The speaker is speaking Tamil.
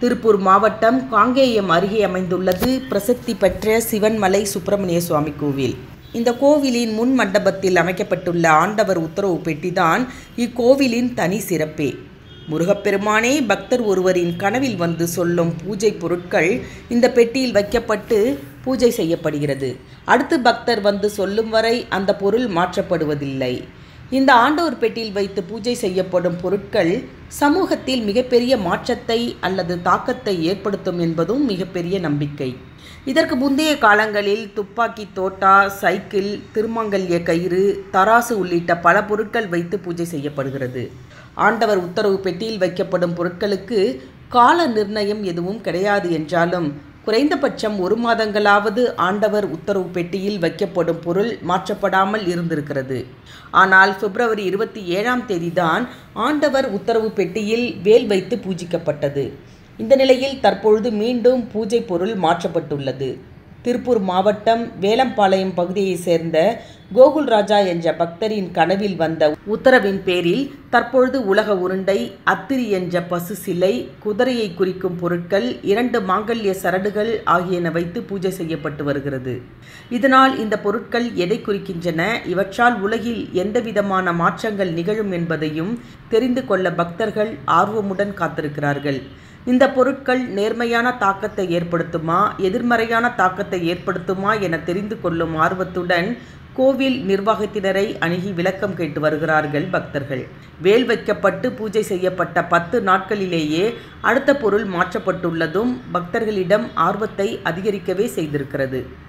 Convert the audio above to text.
திருப்பூர் மாவட்டம் காங்கேயம் அருகே அமைந்துள்ளது பிரசித்தி பெற்ற சிவன்மலை சுப்பிரமணிய சுவாமி கோவில் இந்த கோவிலின் முன் மண்டபத்தில் அமைக்கப்பட்டுள்ள ஆண்டவர் உத்தரவு பெட்டிதான் இக்கோவிலின் தனி சிறப்பே முருகப்பெருமானே பக்தர் ஒருவரின் கனவில் வந்து சொல்லும் பூஜை பொருட்கள் இந்த பெட்டியில் வைக்கப்பட்டு பூஜை செய்யப்படுகிறது அடுத்து பக்தர் வந்து சொல்லும் வரை அந்த பொருள் மாற்றப்படுவதில்லை இந்த ஆண்டவர் பெட்டியில் வைத்து பூஜை செய்யப்படும் பொருட்கள் சமூகத்தில் மிகப்பெரிய மாற்றத்தை அல்லது தாக்கத்தை ஏற்படுத்தும் என்பதும் மிகப்பெரிய நம்பிக்கை இதற்கு முந்தைய காலங்களில் துப்பாக்கி தோட்டா சைக்கிள் திருமாங்கல்ய கயிறு தராசு உள்ளிட்ட பல பொருட்கள் வைத்து பூஜை செய்யப்படுகிறது ஆண்டவர் உத்தரவு பெட்டியில் வைக்கப்படும் பொருட்களுக்கு கால நிர்ணயம் எதுவும் கிடையாது என்றாலும் குறைந்தபட்சம் ஒரு மாதங்களாவது ஆண்டவர் உத்தரவு பெட்டியில் வைக்கப்படும் பொருள் மாற்றப்படாமல் இருந்திருக்கிறது ஆனால் பிப்ரவரி இருபத்தி ஏழாம் தேதிதான் ஆண்டவர் உத்தரவு பெட்டியில் வேல் வைத்து பூஜிக்கப்பட்டது இந்த நிலையில் தற்பொழுது மீண்டும் பூஜை பொருள் மாற்றப்பட்டுள்ளது திருப்பூர் மாவட்டம் வேலம்பாளையம் பகுதியைச் சேர்ந்த கோகுல் ராஜா என்ற பக்தரின் கனவில் வந்த உத்தரவின் பேரில் தற்பொழுது உலக உருண்டை அத்திரி என்ற பசு சிலை குதிரையை குறிக்கும் பொருட்கள் இரண்டு மாங்கல்ய சரடுகள் ஆகியன வைத்து பூஜை செய்யப்பட்டு வருகிறது இதனால் இந்த பொருட்கள் எதை குறிக்கின்றன இவற்றால் உலகில் எந்தவிதமான மாற்றங்கள் நிகழும் என்பதையும் தெரிந்து கொள்ள பக்தர்கள் ஆர்வமுடன் காத்திருக்கிறார்கள் இந்த பொருட்கள் நேர்மையான தாக்கத்தை ஏற்படுத்துமா எதிர்மறையான தாக்கத்தை ஏற்படுத்துமா என தெரிந்து கொள்ளும் ஆர்வத்துடன் கோவில் நிர்வாகத்தினரை அணுகி விளக்கம் கேட்டு வருகிறார்கள் பக்தர்கள் வேல் வைக்கப்பட்டு பூஜை செய்யப்பட்ட பத்து நாட்களிலேயே அடுத்த பொருள் மாற்றப்பட்டுள்ளதும் பக்தர்களிடம் ஆர்வத்தை அதிகரிக்கவே செய்திருக்கிறது